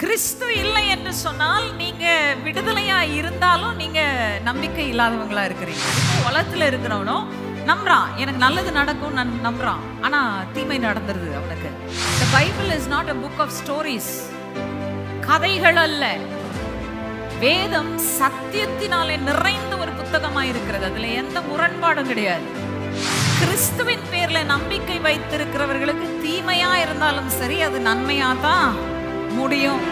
கிறிஸ்து இல்லை என்று சொன்னால் நீங்க விடுதலையா இருந்தாலும் நீங்க நம்பிக்கை இல்லாதவங்களா இருக்கிறீங்க இப்போ உலகத்துல இருக்கிறவனும் நம்புறான் எனக்கு நல்லது நடக்கும் நான் நம்புறான் ஆனா தீமை நடந்துருது அவனுக்கு the Bible is not a book of stories கதைகள் அல்ல வேதம் சத்தியத்தினாலே நிறைந்த ஒரு புத்தகமா இருக்கிறது அதுல எந்த முரண்பாடும் கிடையாது கிறிஸ்துவின் பேர்ல நம்பிக்கை வைத்திருக்கிறவர்களுக்கு தீமையா இருந்தாலும் சரி அது நன்மையா தான் முடியும்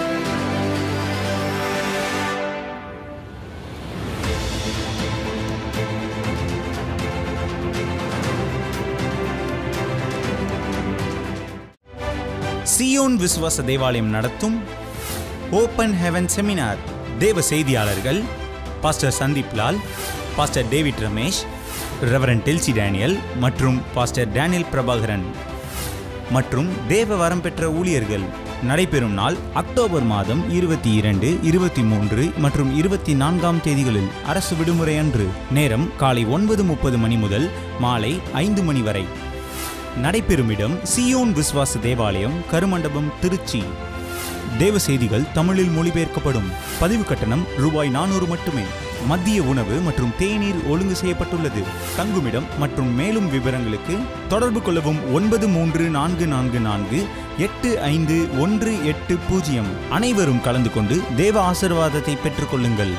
சியோன் விசுவாச தேவாலயம் நடத்தும் ஓப்பன் ஹெவன் செமினார் தேவ செய்தியாளர்கள் pastor Sandeep Lal pastor David Ramesh reverend Delcy Daniel மற்றும் பாஸ்டர் டேனியல் பிரபாகரன் மற்றும் தேவ வரம் பெற்ற ஊழியர்கள் நடைபெறும் நாள் அக்டோபர் மாதம் இருபத்தி இரண்டு இருபத்தி மூன்று மற்றும் இருபத்தி நான்காம் தேதிகளில் அரசு விடுமுறை அன்று நேரம் காலை ஒன்பது முப்பது மணி முதல் மாலை ஐந்து மணி வரை நடைபெறும் இடம் சியோன் விஸ்வாச தேவாலயம் கருமண்டபம் திருச்சி தேவ செய்திகள் தமிழில் மொழிபெயர்க்கப்படும் பதிவு கட்டணம் ரூபாய் நானூறு மட்டுமே மதிய உணவு மற்றும் தேநீர் ஒழுங்கு செய்யப்பட்டுள்ளது தங்குமிடம் மற்றும் மேலும் விவரங்களுக்கு தொடர்பு கொள்ளவும் ஒன்பது மூன்று நான்கு நான்கு நான்கு எட்டு ஐந்து ஒன்று எட்டு பூஜ்ஜியம் அனைவரும் கலந்து கொண்டு தேவ ஆசீர்வாதத்தை பெற்றுக்கொள்ளுங்கள்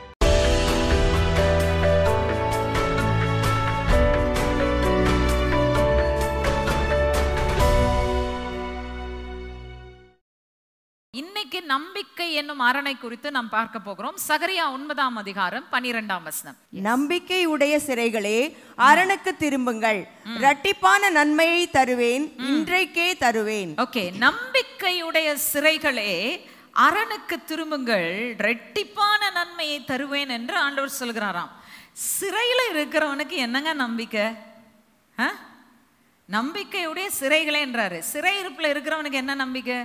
இன்னைக்கு நம்பிக்கை என்னும் அரணை குறித்து நாம் பார்க்க போகிறோம் சகரியா ஒன்பதாம் அதிகாரம் பனிரெண்டாம் வசனம் நம்பிக்கை உடைய சிறைகளே அரணுக்கு திரும்புங்கள் இரட்டிப்பான நன்மையை தருவேன் இன்றைக்கே தருவேன் ஓகே நம்பிக்கையுடைய சிறைகளே அரணுக்கு திரும்புங்கள் ரெட்டிப்பான நன்மையை தருவேன் என்று ஆண்டவர் சொல்கிறாராம் சிறையில இருக்கிறவனுக்கு என்னங்க நம்பிக்கை ஆ? நம்பிக்கையுடைய சிறைகளேன்றாரு சிறையிருப்புல இருக்கிறவனுக்கு என்ன நம்பிக்கை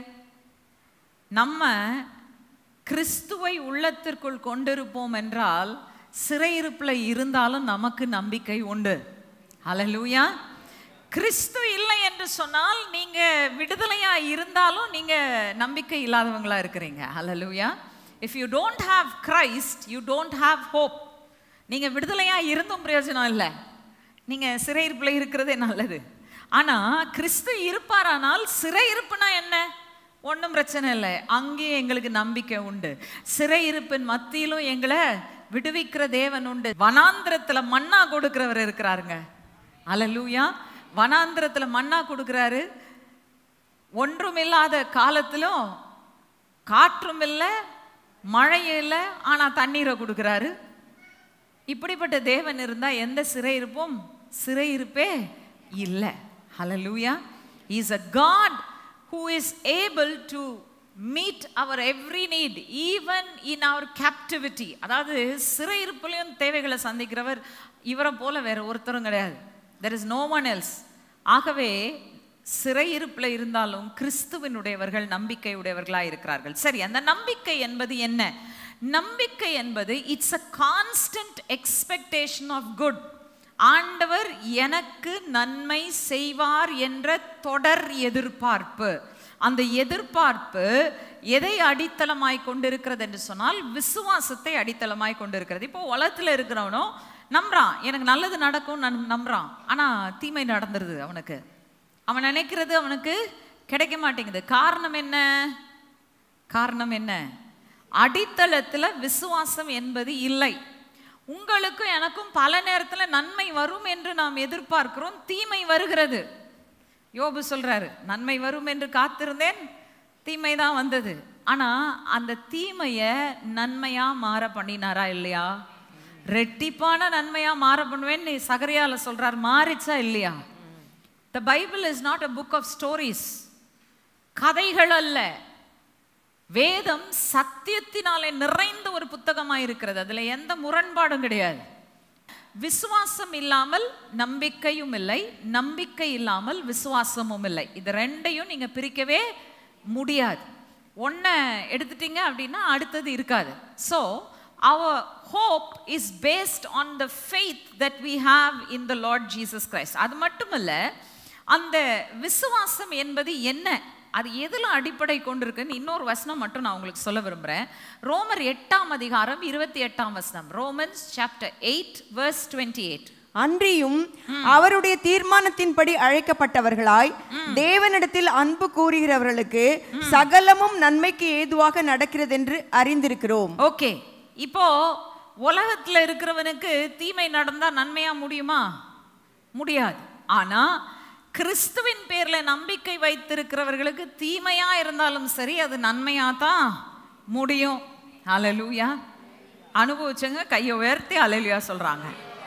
நம்ம கிறிஸ்துவை உள்ளத்திற்குள் கொண்டிருப்போம் என்றால் சிறையிருப்புல இருந்தாலும் நமக்கு நம்பிக்கை உண்டு ஹalleluya கிறிஸ்து இல்லை என்று சொன்னால் நீங்க விடுதலையா இருந்தாலும் நீங்க நம்பிக்கை இல்லாதவங்களா இருக்கிறீங்க ஹalleluya if you don't have christ you don't have hope நீங்க விடுதலையா இருந்தும் பிரயோஜனம் இல்லை நீங்க சிறையிருப்புல இருக்கிறதே நல்லது ஆனா கிறிஸ்து இருப்பாரானால் சிறையிருப்புனா என்ன ஒன்றும் பிரச்சனை இல்லை அங்கேயும் எங்களுக்கு நம்பிக்கை உண்டு சிறையிருப்பின் மத்தியிலும் எங்களை விடுவிக்கிற தேவன் உண்டு வனாந்திரத்துல மண்ணா கொடுக்கிறவர் இருக்கிறாருங்க அலலூயா வனாந்திரத்துல மண்ணா கொடுக்கிறாரு ஒன்றுமில்லாத காலத்திலும் காற்றும் இல்லை மழையும் இல்லை ஆனா தண்ணீரை கொடுக்கிறாரு இப்படிப்பட்ட தேவன் இருந்தா எந்த சிறையிருப்பும் சிறையிருப்பே இல்லை hallelujah is a god who is able to meet our every need even in our captivity அதாவது சிறையிருப்புலையும் தேவைகளை சந்திக்கிறவர் இவரை போல வேற ஒருத்தரும் கிடையாது there is no one else ஆகவே சிறையிருப்பில் இருந்தாலும் கிறிஸ்துவனுடையவர்கள் நம்பிக்கை உடையவர்களாக இருக்கிறார்கள் சரி அந்த நம்பிக்கை என்பது என்ன நம்பிக்கை என்பது it's a constant expectation of good ஆண்டவர் எனக்கு நன்மை செய்வார் என்ற தொடர் எதிர்பார்ப்பு அந்த எதிர்பார்ப்பு எதை அடித்தளமாய் கொண்டிருக்கிறது என்று சொன்னால் விசுவாசத்தை அடித்தளமாய் கொண்டிருக்கிறது இப்போ உலகத்தில் இருக்கிறவனும் நம்புறான் எனக்கு நல்லது நடக்கும் நான் நம்புறான் ஆனா தீமை நடந்துருது அவனுக்கு அவன் நினைக்கிறது அவனுக்கு கிடைக்க மாட்டேங்குது காரணம் என்ன காரணம் என்ன அடித்தளத்துல விசுவாசம் என்பது இல்லை உங்களுக்கும் எனக்கும் பல நேரத்துல நன்மை வரும் என்று நாம் எதிர்பார்க்கிறோம் தீமை வருகிறது யோபு சொல்றாரு நன்மை வரும் என்று காத்திருந்தேன் தீமை தான் வந்தது ஆனா அந்த தீமைய நன்மையா மாற பண்ணினாரா இல்லையா ரெட்டிப்பான நன்மையா மாற பண்ணுவேன்னு சகரியால சொல்றார் மாறிச்சா இல்லையா the Bible is not a book of stories கதைகள் அல்ல வேதம் சத்தியத்தினாலே நிறைந்த ஒரு புத்தகமாக இருக்கிறது அதுல எந்த முரண்பாடும் கிடையாது விசுவாசம் இல்லாமல் நம்பிக்கையும் இல்லை நம்பிக்கை இல்லாமல் விசுவாசமும் இல்லை இது ரெண்டையும் நீங்க பிரிக்கவே முடியாது ஒன்றை எடுத்துட்டீங்க அப்படின்னா அடுத்தது இருக்காது ஸோ அவர் hope is based on the faith that we have in the Lord Jesus Christ அது மட்டுமல்ல அந்த விசுவாசம் என்பது என்ன அது எதில் அடிப்படை கொண்டிருக்குன்னு இன்னொரு வசனம் மட்டும் நான் உங்களுக்கு சொல்ல விரும்புகிறேன் ரோமர் எட்டாம் அதிகாரம் இருபத்தி எட்டாம் வசனம் Romans chapter eight verse twenty eight அன்றியும் அவருடைய தீர்மானத்தின்படி அழைக்கப்பட்டவர்களாய் தேவனிடத்தில் அன்பு கூறுகிறவர்களுக்கு சகலமும் நன்மைக்கு ஏதுவாக நடக்கிறது என்று அறிந்திருக்கிறோம் ஓகே இப்போ உலகத்துல இருக்கிறவனுக்கு தீமை நடந்தா நன்மையா முடியுமா முடியாது ஆனா கிறிஸ்துவின் பேர்ல நம்பிக்கை வைத்திருக்கிறவர்களுக்கு தீமையா இருந்தாலும் சரி அது நன்மையா தான் முடியும் அலலூயா அனுபவிச்சவங்க கையை உயர்த்தி அலலுயா சொல்றாங்க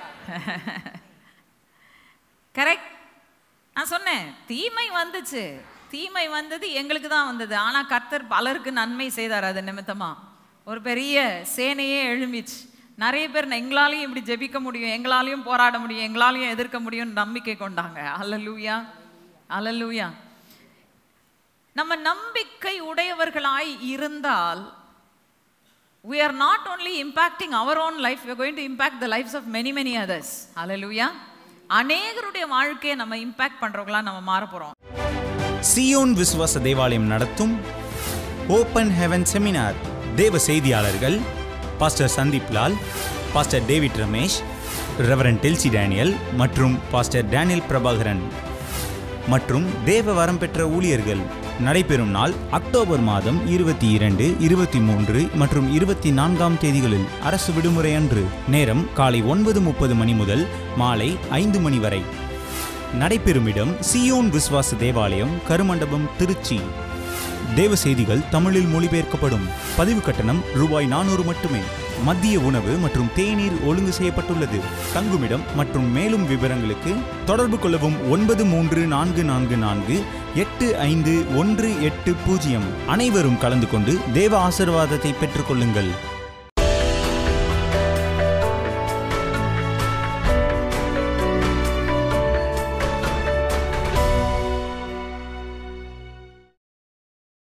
கரெக்ட் நான் சொன்னேன் தீமை வந்துச்சு தீமை வந்தது எங்களுக்கு தான் வந்தது ஆனா கர்த்தர் பலருக்கு நன்மை செய்தார் அது நிமித்தமா ஒரு பெரிய சேனையே எழும்பிச்சு நிறைய பேர் எங்களாலையும் இப்படி ஜெபிக்க முடியும் எங்களாலையும் போராட முடியும் எங்களாலையும் எதிர்க்க முடியும்னு நம்பிக்கை கொண்டாங்க அல்லலூயா அல்லலூயா நம்ம நம்பிக்கை உடையவர்களாய் இருந்தால் we are not only impacting our own life we are going to impact the lives of many many others hallelujah அநேகருடைய வாழ்க்கையை நம்ம இம்பாக்ட் பண்றவங்களா நம்ம மாற போறோம் சியோன் விசுவாச தேவாலயம் நடத்தும் ஓப்பன் ஹெவன் செமினார் தேவ செய்தியாளர்கள் pastor Sandeep Lal pastor David Ramesh reverend Delcy Daniel மற்றும் பாஸ்டர் டேனியல் பிரபாகரன் மற்றும் தேவ வரம் பெற்ற ஊழியர்கள் நடைபெறும் நாள் அக்டோபர் மாதம் இருபத்தி இரண்டு இருபத்தி மூன்று மற்றும் இருபத்தி நான்காம் தேதிகளில் அரசு விடுமுறை அன்று நேரம் காலை ஒன்பது முப்பது மணி முதல் மாலை ஐந்து மணி வரை நடைபெறும் இடம் சியோன் விஸ்வாச தேவாலயம் கருமண்டபம் திருச்சி தேவ செய்திகள் தமிழில் மொழிபெயர்க்கப்படும் பதிவு கட்டணம் ரூபாய் நானூறு மட்டுமே மதிய உணவு மற்றும் தேநீர் ஒழுங்கு செய்யப்பட்டுள்ளது தங்குமிடம் மற்றும் மேலும் விவரங்களுக்கு தொடர்பு கொள்ளவும் ஒன்பது மூன்று நான்கு நான்கு நான்கு எட்டு ஐந்து ஒன்று எட்டு பூஜ்ஜியம் அனைவரும் கலந்து கொண்டு தேவ ஆசீர்வாதத்தை பெற்றுக்கொள்ளுங்கள்